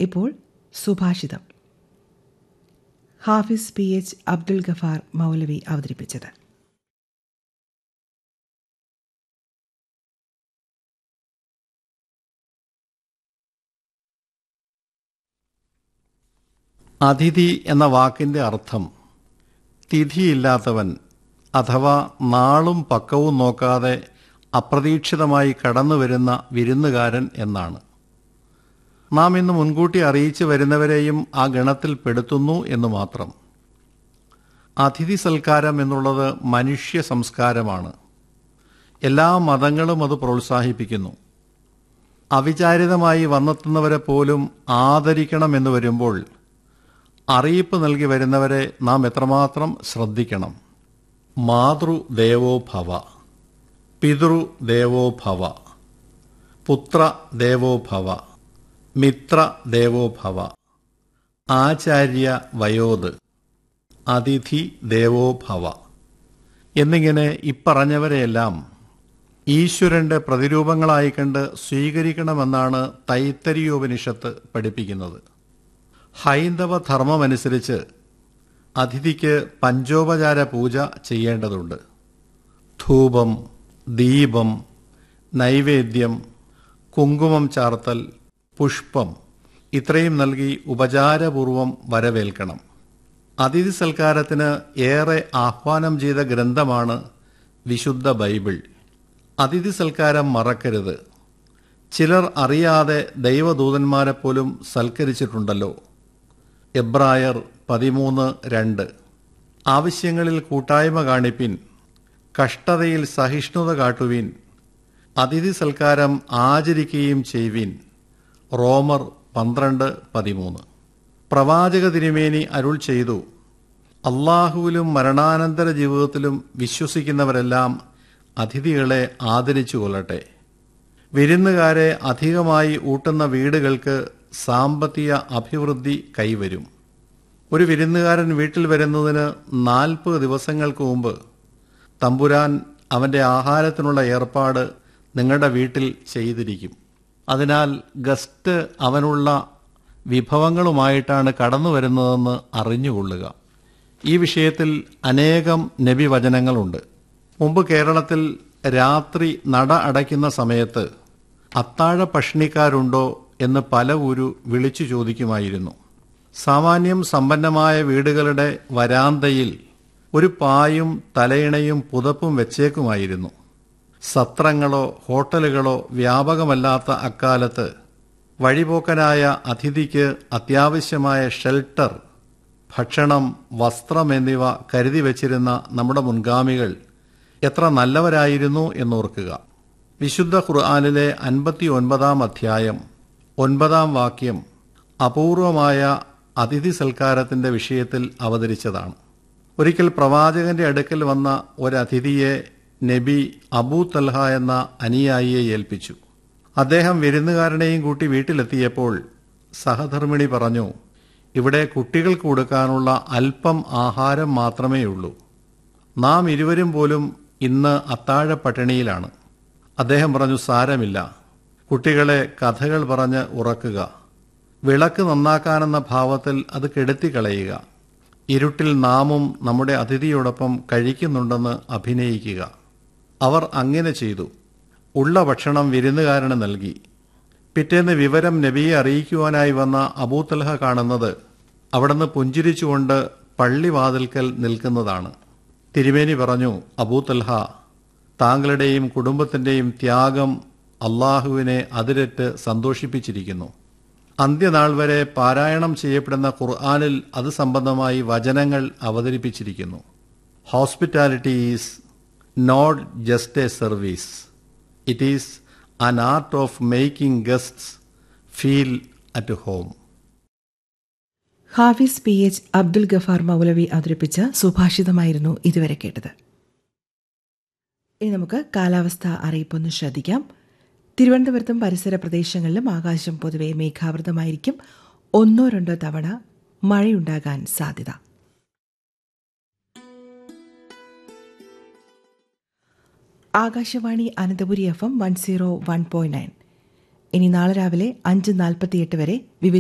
ഇപ്പോൾ Subhashitham Hafiz P H Abdul Gaffar Maulavi അവതരിപ്പിച്ചത് അതിഥി എന്ന വാക്കിന്റെ അർത്ഥം തിഥിയില്ലാത്തവൻ അഥവാ നാളും പക്കവും നോക്കാതെ അപ്രതീക്ഷിതമായി കടന്നു വരുന്ന വിരുന്നുകാരൻ എന്നാണ് നാം ഇന്ന് മുൻകൂട്ടി അറിയിച്ചു വരുന്നവരെയും ആ ഗണത്തിൽ പെടുത്തുന്നു എന്ന് മാത്രം അതിഥി സൽക്കാരം എന്നുള്ളത് മനുഷ്യ സംസ്കാരമാണ് എല്ലാ മതങ്ങളും അത് പ്രോത്സാഹിപ്പിക്കുന്നു അവിചാരിതമായി വന്നെത്തുന്നവരെ പോലും ആദരിക്കണമെന്ന് വരുമ്പോൾ അറിയിപ്പ് നൽകി വരുന്നവരെ നാം എത്രമാത്രം ശ്രദ്ധിക്കണം മാതൃദേവോ ഭവ പിതൃദേവോ ഭവ പുത്ര ദേവോ ഭവ മിത്ര ദേവോ ഭവ ആചാര്യ വയോത് അതിഥി ദേവോ ഭവ എന്നിങ്ങനെ ഇപ്പറഞ്ഞവരെയെല്ലാം ഈശ്വരന്റെ പ്രതിരൂപങ്ങളായി കണ്ട് സ്വീകരിക്കണമെന്നാണ് തൈത്തരിയോപനിഷത്ത് പഠിപ്പിക്കുന്നത് ഹൈന്ദവ ധർമ്മമനുസരിച്ച് അതിഥിക്ക് പഞ്ചോപചാര പൂജ ചെയ്യേണ്ടതുണ്ട് ധൂപം ദീപം നൈവേദ്യം കുങ്കുമം ചാർത്തൽ പുഷ്പം ഇത്രയും നൽകി ഉപചാരപൂർവം വരവേൽക്കണം അതിഥി സൽക്കാരത്തിന് ഏറെ ആഹ്വാനം ചെയ്ത ഗ്രന്ഥമാണ് വിശുദ്ധ ബൈബിൾ അതിഥി സൽക്കാരം മറക്കരുത് ചിലർ അറിയാതെ ദൈവദൂതന്മാരെ പോലും സൽക്കരിച്ചിട്ടുണ്ടല്ലോ എബ്രായർ പതിമൂന്ന് രണ്ട് ആവശ്യങ്ങളിൽ കൂട്ടായ്മ കാണിപ്പിൻ കഷ്ടതയിൽ സഹിഷ്ണുത കാട്ടുവിൻ അതിഥി സൽക്കാരം ആചരിക്കുകയും ചെയ്യുവിൻ റോമർ പന്ത്രണ്ട് പതിമൂന്ന് പ്രവാചക തിരുമേനി അരുൾ ചെയ്തു അള്ളാഹുവിലും മരണാനന്തര ജീവിതത്തിലും വിശ്വസിക്കുന്നവരെല്ലാം അതിഥികളെ ആദരിച്ചു കൊള്ളട്ടെ വിരുന്നുകാരെ അധികമായി ഊട്ടുന്ന വീടുകൾക്ക് സാമ്പത്തിക അഭിവൃദ്ധി കൈവരും ഒരു വിരുന്നുകാരൻ വീട്ടിൽ വരുന്നതിന് നാൽപ്പത് ദിവസങ്ങൾക്ക് മുമ്പ് തമ്പുരാൻ അവൻ്റെ ആഹാരത്തിനുള്ള ഏർപ്പാട് നിങ്ങളുടെ വീട്ടിൽ ചെയ്തിരിക്കും അതിനാൽ ഗസ്റ്റ് അവനുള്ള വിഭവങ്ങളുമായിട്ടാണ് കടന്നു വരുന്നതെന്ന് അറിഞ്ഞുകൊള്ളുക ഈ വിഷയത്തിൽ അനേകം നബിവചനങ്ങളുണ്ട് മുമ്പ് കേരളത്തിൽ രാത്രി നട അടയ്ക്കുന്ന സമയത്ത് അത്താഴ പഷ്ണിക്കാരുണ്ടോ എന്ന് പല ഊരു വിളിച്ചു ചോദിക്കുമായിരുന്നു സാമാന്യം സമ്പന്നമായ വീടുകളുടെ വരാന്തയിൽ ഒരു പായും തലയിണയും പുതപ്പും വെച്ചേക്കുമായിരുന്നു സത്രങ്ങളോ ഹോട്ടലുകളോ വ്യാപകമല്ലാത്ത അക്കാലത്ത് വഴിപോക്കനായ അതിഥിക്ക് അത്യാവശ്യമായ ഷെൽട്ടർ ഭക്ഷണം വസ്ത്രം എന്നിവ കരുതി വച്ചിരുന്ന നമ്മുടെ മുൻഗാമികൾ എത്ര നല്ലവരായിരുന്നു എന്നോർക്കുക വിശുദ്ധ ഖുർആാനിലെ അൻപത്തി ഒൻപതാം അധ്യായം ഒൻപതാം വാക്യം അപൂർവമായ അതിഥി സൽക്കാരത്തിന്റെ വിഷയത്തിൽ അവതരിച്ചതാണ് ഒരിക്കൽ പ്രവാചകന്റെ അടുക്കൽ വന്ന ഒരതിഥിയെ നബി അബൂ തൽഹ എന്ന അനുയായിയെ ഏൽപ്പിച്ചു അദ്ദേഹം വിരുന്നുകാരനെയും കൂട്ടി വീട്ടിലെത്തിയപ്പോൾ സഹധർമ്മിണി പറഞ്ഞു ഇവിടെ കുട്ടികൾക്ക് കൊടുക്കാനുള്ള അല്പം ആഹാരം മാത്രമേ ഉള്ളൂ നാം ഇരുവരും പോലും ഇന്ന് അത്താഴ പട്ടിണിയിലാണ് അദ്ദേഹം പറഞ്ഞു സാരമില്ല കുട്ടികളെ കഥകൾ പറഞ്ഞ് ഉറക്കുക വിളക്ക് നന്നാക്കാനെന്ന ഭാവത്തിൽ അത് കെടുത്തിക്കളയുക ഇരുട്ടിൽ നാമും നമ്മുടെ അതിഥിയോടൊപ്പം കഴിക്കുന്നുണ്ടെന്ന് അഭിനയിക്കുക അവർ അങ്ങനെ ചെയ്തു ഉള്ള ഭക്ഷണം വിരുന്നുകാരന് നൽകി പിറ്റേന്ന് വിവരം നബിയെ അറിയിക്കുവാനായി വന്ന അബൂത്തൽഹ കാണുന്നത് അവിടുന്ന് പുഞ്ചിരിച്ചുകൊണ്ട് പള്ളിവാതിൽക്കൽ നിൽക്കുന്നതാണ് തിരുമേനി പറഞ്ഞു അബൂത്തൽഹ താങ്കളുടെയും കുടുംബത്തിന്റെയും ത്യാഗം അള്ളാഹുവിനെ അതിരറ്റ് സന്തോഷിപ്പിച്ചിരിക്കുന്നു അന്ത്യനാൾ വരെ പാരായണം ചെയ്യപ്പെടുന്ന ഖുർആാനിൽ അത് സംബന്ധമായി വചനങ്ങൾ അവതരിപ്പിച്ചിരിക്കുന്നു hospitality is not just a service it is an art of making guests feel at home Hafiz P H Abdul Gaffar Maulavi അവതരിപ്പിച്ച സുഭാഷിതമായിരുന്നു ഇതുവരെ കേട്ടത് ഇനി നമുക്ക് കാലാവസ്ഥ അറിയിപ്പൊന്ന് ശ്രദ്ധിക്കാം തിരുവനന്തപുരത്തും പരിസര പ്രദേശങ്ങളിലും ആകാശം പൊതുവെ മേഘാവൃതമായിരിക്കും ഒന്നോ രണ്ടോ തവണ മഴയുണ്ടാകാൻ സാധ്യത Akashvani Ananthapuri F M one zero one point nine ഇനി നാളെ രാവിലെ അഞ്ച് നാൽപ്പത്തിയെട്ട് വരെ വിവിധ